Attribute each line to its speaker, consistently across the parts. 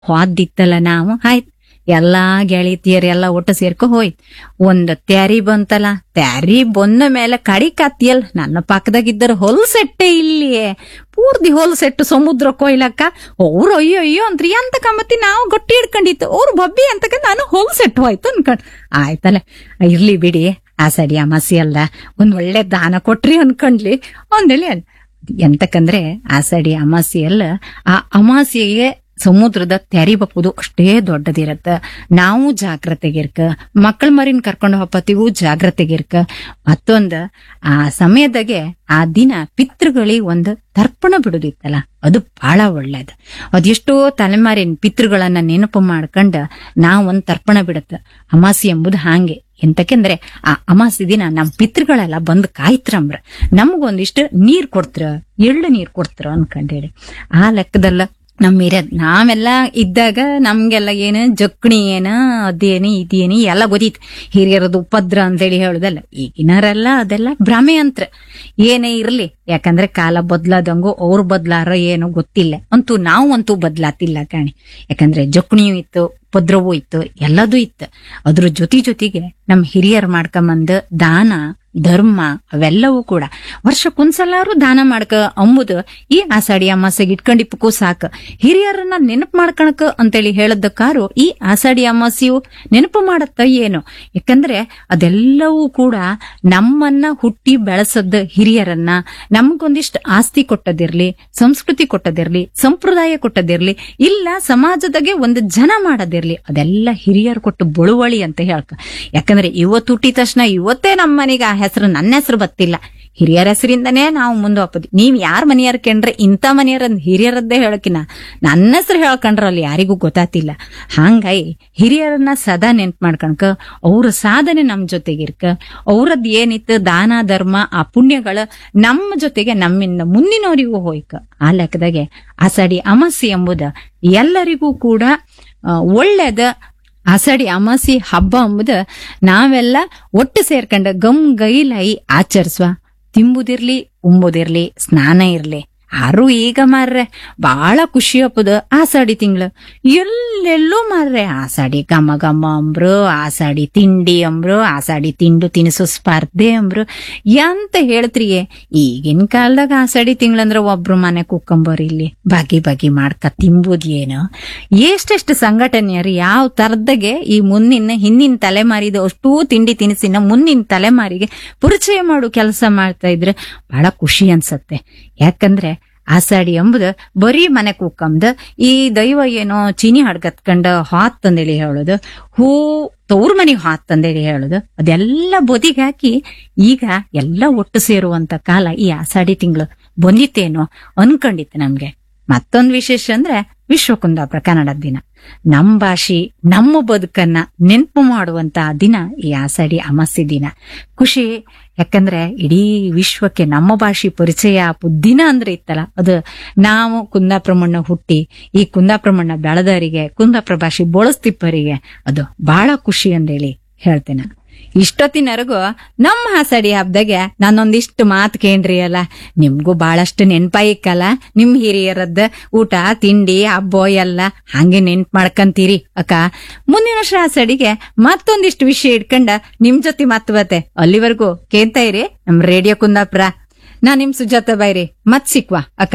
Speaker 1: ಹೋದಿತ್ತಲ್ಲ ನಾವು ಆಯ್ತು ಎಲ್ಲಾ ಗೆಳತಿಯರ್ ಎಲ್ಲ ಒಟ್ಟು ಸೇರ್ಕೊ ಹೋಯ್ತು ಒಂದ್ ತ್ಯಾರಿ ಬಂತಲ್ಲ ತ್ಯಾರಿ ಬಂದ ಮೇಲೆ ಕಡಿ ಕತ್ತಿಯಲ್ ನನ್ನ ಪಕ್ಕದಾಗಿದ್ದರು ಹೊಲ್ಸೆಟ್ಟೆ ಇಲ್ಲಿಯೇ ಪೂರ್ತಿ ಹೊಲ್ಸೆಟ್ಟು ಸಮುದ್ರ ಕೊಯ್ಲಕ್ಕ ಅವ್ರು ಅಯ್ಯೋ ಅಯ್ಯೋ ಅಂತ್ರಿ ಅಂತ ಕಮ್ಮತ್ತಿ ನಾವು ಗಟ್ಟಿ ಹಿಡ್ಕೊಂಡಿತ್ತು ಅವ್ರು ಬಬ್ಬಿ ಅಂತಕ ನಾನು ಹೊಲ್ಸೆಟ್ಟು ಹೋಯ್ತು ಅನ್ಕೊಂಡ್ ಆಯ್ತಲ್ಲ ಇರ್ಲಿ ಬಿಡಿ ಆ ಸಡಿ ಅಮಾಸಿ ಅಲ್ಲ ಒಂದ್ ಒಳ್ಳೆ ದಾನ ಕೊಟ್ರಿ ಅನ್ಕೊಂಡ್ಲಿ ಒಂದೇಳಿ ಅಲ್ಲ ಎಂತಕಂದ್ರೆ ಆ ಸಡಿ ಅಮಾಸಿ ಅಲ್ಲ ಆ ಅಮಾಸಿಗೆ ಸಮುದ್ರದ ತೆರಿ ಬಪ್ಪುದು ಅಷ್ಟೇ ದೊಡ್ಡದಿರತ್ತ ನಾವು ಜಾಗ್ರತೆಗಿರ್ಕ ಮಕ್ಕಳ ಮರಿನ್ ಕರ್ಕೊಂಡು ಹೋಗತ್ತಿಗೂ ಜಾಗ್ರತೆಗಿರ್ಕ ಮತ್ತೊಂದ ಆ ಸಮಯದಾಗೆ ಆ ದಿನ ಪಿತೃಗಳಿಗೆ ಒಂದು ತರ್ಪಣ ಬಿಡುದಿತ್ತಲ್ಲ ಅದು ಬಹಳ ಒಳ್ಳೇದು ಅದೆಷ್ಟೋ ತಲೆಮಾರಿನ ಪಿತೃಗಳನ್ನ ನೆನಪು ಮಾಡ್ಕೊಂಡ ನಾವ್ ಒಂದ್ ತರ್ಪಣ ಬಿಡತ್ತ ಅಮಾಸಿ ಎಂಬುದು ಹಾಂಗೆ ಎಂತಕೆಂದ್ರೆ ಆ ಅಮಾಸಿ ದಿನ ನಮ್ ಪಿತೃಗಳೆಲ್ಲ ಬಂದ್ ಕಾಯ್ತ್ರಂಬ್ರ ನಮಗೊಂದಿಷ್ಟು ನೀರ್ ಕೊಡ್ತ್ರ ಎಳ್ಳು ನೀರ್ ಕೊಡ್ತ್ರ ಅನ್ಕೊಂಡೇಳಿ ಆ ಲೆಕ್ಕದಲ್ಲ ನಮ್ ಹಿರಿಯರ್ ನಾವೆಲ್ಲ ಇದ್ದಾಗ ನಮ್ಗೆಲ್ಲ ಏನು ಜಕ್ಣಿ ಏನ ಅದೇನು ಇದೇನು ಎಲ್ಲ ಗೊತ್ತಿತ್ತು ಹಿರಿಯರದು ಉಪದ್ರ ಅಂತೇಳಿ ಹೇಳುದಲ್ಲ ಈಗಿನರೆಲ್ಲ ಅದೆಲ್ಲ ಭ್ರಮೆ ಅಂತ್ರ ಏನೇ ಇರ್ಲಿ ಯಾಕಂದ್ರೆ ಕಾಲ ಬದ್ಲಾದಂಗು ಅವ್ರು ಬದ್ಲಾರೋ ಏನೋ ಗೊತ್ತಿಲ್ಲ ಅಂತೂ ನಾವು ಅಂತೂ ಬದ್ಲಾತಿಲ್ಲ ಕಾಣಿ ಯಾಕಂದ್ರೆ ಜಕ್ಣಿಯೂ ಇತ್ತು ಉಪದ್ರವೂ ಇತ್ತು ಎಲ್ಲದೂ ಇತ್ತು ಅದ್ರ ಜೊತೆ ಜೊತೆಗೆ ನಮ್ ಹಿರಿಯರ್ ಮಾಡ್ಕೊಂಬಂದ ದಾನ ಧರ್ಮ ಅವೆಲ್ಲವೂ ಕೂಡ ವರ್ಷಕ್ಕೊಂದ್ಸಲಾರು ದಾನ ಮಾಡ್ಕ ಅಂಬುದು ಈ ಆಷಾಢಿ ಅಮಾಸೆಗೆ ಇಟ್ಕೊಂಡಿಪ್ಪಕ್ಕೂ ಸಾಕು ಹಿರಿಯರನ್ನ ನೆನಪು ಮಾಡ್ಕಣಕ ಅಂತೇಳಿ ಹೇಳದಕ್ಕಾರು ಈ ಆಷಾಢಿ ಅಮಾಸೆಯು ನೆನಪು ಮಾಡತ್ತ ಏನು ಯಾಕಂದ್ರೆ ಅದೆಲ್ಲವೂ ಕೂಡ ನಮ್ಮನ್ನ ಹುಟ್ಟಿ ಬೆಳೆಸದ ಹಿರಿಯರನ್ನ ನಮ್ಗೊಂದಿಷ್ಟು ಆಸ್ತಿ ಕೊಟ್ಟದಿರ್ಲಿ ಸಂಸ್ಕೃತಿ ಕೊಟ್ಟದಿರ್ಲಿ ಸಂಪ್ರದಾಯ ಕೊಟ್ಟದಿರ್ಲಿ ಇಲ್ಲ ಸಮಾಜದಾಗೆ ಒಂದು ಜನ ಮಾಡದಿರ್ಲಿ ಅದೆಲ್ಲ ಹಿರಿಯರು ಕೊಟ್ಟು ಬಳುವಳಿ ಅಂತ ಹೇಳ್ಕ ಯಾಕಂದ್ರೆ ಇವತ್ತು ಹುಟ್ಟಿದ ತಕ್ಷಣ ಇವತ್ತೇ ನಮ್ಮ ಮನೆಗೆ ಆ ಹೆಸರು ನನ್ನ ಹೆಸರು ಬತ್ತಿಲ್ಲ ಹಿರಿಯರ ಹೆಸರಿಂದನೇ ನಾವು ಮುಂದೆ ಹೋಗ್ಬೋದು ನೀವ್ ಯಾರ ಮನೆಯರ್ ಕಂಡ್ರೆ ಇಂಥ ಮನೆಯರ ಹಿರಿಯರದ್ದೇ ಹೇಳಕಿನ ನನ್ನ ಹೆಸರು ಹೇಳ್ಕೊಂಡ್ರ ಅಲ್ಲಿ ಯಾರಿಗೂ ಗೊತ್ತಾತಿಲ್ಲ ಹಂಗಾಗಿ ಹಿರಿಯರನ್ನ ಸದಾ ನೆನ್ಪು ಮಾಡ್ಕಣಕ ಅವ್ರ ಸಾಧನೆ ನಮ್ ಜೊತೆಗಿರ್ಕ ಅವ್ರದ್ ಏನಿತ್ತು ದಾನ ಧರ್ಮ ಆ ಪುಣ್ಯಗಳ ನಮ್ಮ ಜೊತೆಗೆ ನಮ್ಮಿಂದ ಮುಂದಿನವರಿಗೂ ಹೋಯ್ಕ ಆ ಲೆಕ್ಕದಾಗೆ ಆಸಡಿ ಅಮಾಸಿ ಎಂಬುದ ಎಲ್ಲರಿಗೂ ಕೂಡ ಆ, ಒಳ್ಳೇದ ಆಸಡಿ ಅಮಾಸಿ ಹಬ್ಬ ಎಂಬುದು ನಾವೆಲ್ಲ ಒಟ್ಟು ಸೇರ್ಕೊಂಡ ಗಮ್ ಗೈಲೈ ಆಚರಿಸುವ ತಿಂಬುದಿರ್ಲಿ ಉಂಬುದಿರ್ಲಿ ಸ್ನಾನ ಇರ್ಲಿ ಯಾರು ಈಗ ಮಾರ್ರೆ ಬಹಳ ಖುಷಿ ಹಬ್ಬದ ಆಸಾಡಿ ತಿಂಗಳು ಎಲ್ಲೆಲ್ಲೂ ಮಾರ್ರೆ ಆಸಾಡಿ ಗಮ ಗಮ ಅಂಬ್ರು ಆಸಾಡಿ ತಿಂಡಿ ಅಂಬ್ರು ಆಸಾಡಿ ತಿಂಡು ತಿನಿಸು ಸ್ಪರ್ಧೆ ಅಂಬ್ರು ಎಂತ ಹೇಳ್ತ್ರಿಯೇ ಈಗಿನ ಕಾಲದಾಗ ಆಸಾಡಿ ತಿಂಗಳಂದ್ರ ಒಬ್ರು ಮನೆ ಕುಕ್ಕಂಬರ್ ಇಲ್ಲಿ ಬಗೆ ಬಗೆ ಮಾಡ್ಕ ತಿಂಬುದ್ ಏನು ಎಷ್ಟೆಷ್ಟು ಸಂಘಟನೆಯರು ಯಾವ ತರದಾಗೆ ಈ ಮುಂದಿನ ಹಿಂದಿನ ತಲೆಮಾರಿದ ಅಷ್ಟೂ ತಿಂಡಿ ತಿನಿಸಿನ ಮುಂದಿನ ತಲೆಮಾರಿಗೆ ಪರಿಚಯ ಮಾಡು ಕೆಲಸ ಮಾಡ್ತಾ ಇದ್ರೆ ಬಹಳ ಖುಷಿ ಅನ್ಸತ್ತೆ ಯಾಕಂದ್ರೆ ಆಸಾಡಿ ಎಂಬುದು ಬರೀ ಮನೆ ಕೂಕಂದ ಈ ದೈವ ಏನೋ ಚೀನಿ ಹಡ್ಗತ್ಕಂಡ ಹಾತ್ ತಂದೇಳಿ ಹೇಳೋದು ಹೂ ತವ್ರ ಮನೆಗೆ ಹಾತ್ ತಂದೇಳಿ ಹೇಳೋದು ಅದೆಲ್ಲ ಬದಿಗೆ ಹಾಕಿ ಈಗ ಎಲ್ಲ ಒಟ್ಟು ಸೇರುವಂತ ಕಾಲ ಈ ಆಸಾಡಿ ತಿಂಗಳು ಬಂದಿತ್ತೇನೋ ಅನ್ಕೊಂಡಿತ್ತು ನಮ್ಗೆ ಮತ್ತೊಂದು ವಿಶೇಷ ಅಂದ್ರೆ ವಿಶ್ವ ಕುಂದಾಪುರ ಕನ್ನಡದ ದಿನ ನಮ್ ಭಾಷೆ ನಮ್ಮ ಬದುಕನ್ನ ನೆನಪು ಮಾಡುವಂತ ದಿನ ಈ ಆಷಾಢಿ ಅಮಾಸ್ಯೆ ದಿನ ಖುಷಿ ಯಾಕಂದ್ರೆ ಇಡೀ ವಿಶ್ವಕ್ಕೆ ನಮ್ಮ ಭಾಷೆ ಪರಿಚಯ ಆಪು ದಿನ ಅಂದ್ರೆ ಇತ್ತಲ್ಲ ಅದು ನಾವು ಕುಂದಾಪುರ ಮಣ್ಣ ಹುಟ್ಟಿ ಈ ಕುಂದಾಪುರ ಮಣ್ಣ ಬೆಳೆದವರಿಗೆ ಕುಂದಾಪುರ ಭಾಷೆ ಬಳಸ್ತಿಪ್ಪರಿಗೆ ಅದು ಬಹಳ ಖುಷಿ ಅಂದೇಳಿ ಹೇಳ್ತೇನೆ ಇಷ್ಟೊತ್ತಿನವರೆಗೂ ನಮ್ಮ ಹಾಸಡಿ ಹಬ್ಬದಾಗೆ ನಾನೊಂದಿಷ್ಟು ಮಾತು ಕೇಳ್ರಿ ಅಲ್ಲ ನಿಮ್ಗೂ ಬಹಳಷ್ಟು ನೆನ್ಪಾಯಿಕ್ಕಲ್ಲ ನಿಮ್ ಹಿರಿಯರದ್ದ ಊಟ ತಿಂಡಿ ಹಬ್ಬ ಎಲ್ಲ ಹಂಗೆ ನೆನ್ಪ್ ಮಾಡ್ಕಂತೀರಿ ಅಕ್ಕ ಮುಂದಿನ ವರ್ಷ ಹಾಸಡಿಗೆ ಮತ್ತೊಂದಿಷ್ಟು ವಿಷಯ ಇಟ್ಕೊಂಡ ನಿಮ್ ಜೊತೆ ಮಾತು ಬತ್ತೆ ಅಲ್ಲಿವರೆಗೂ ಕೇಳ್ತಾ ಇರಿ ನಮ್ ರೇಡಿಯೋ ಕುಂದಾಪುರ ನಾ ನಿಮ್ ಸುಜಾತ ಬೈರಿ ಮತ್ ಸಿಕ್ವಾ ಅಕ್ಕ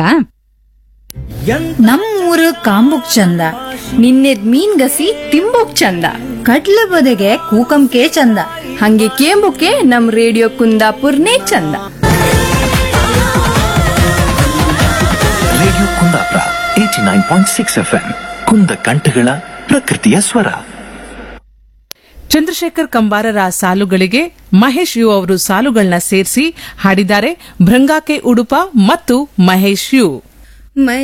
Speaker 2: ನಮ್ಮೂರು ಕಾಂಬುಕ್ ಚಂದ ನಿನ್ನೆದ್ ಮೀನ್ ಗಸಿ ತಿಂಬುಕ್ ಚಂದ ಕಡ್ಲೆ ಬದೆಗೆ ಕೂಕಂಕೆ ಚಂದ ಹಂಗೆ ಕೇಂಬುಕೆ ನಮ್ ರೇಡಿಯೋ ಕುಂದಾಪುರ್ನೇ ಚಂದ
Speaker 3: radio Kundapura eighty nine point six F M ಕುಂದ ಕಂಠಗಳ ಪ್ರಕೃತಿಯ ಸ್ವರ
Speaker 4: ಚಂದ್ರಶೇಖರ್ ಕಂಬಾರರ ಸಾಲುಗಳಿಗೆ ಮಹೇಶ್ ಯು ಅವರು ಸಾಲುಗಳನ್ನ ಸೇರಿಸಿ ಹಾಡಿದ್ದಾರೆ ಭೃಂಗಾಕೆ ಉಡುಪ ಮತ್ತು ಮಹೇಶ್ ಯು
Speaker 2: ಮೈ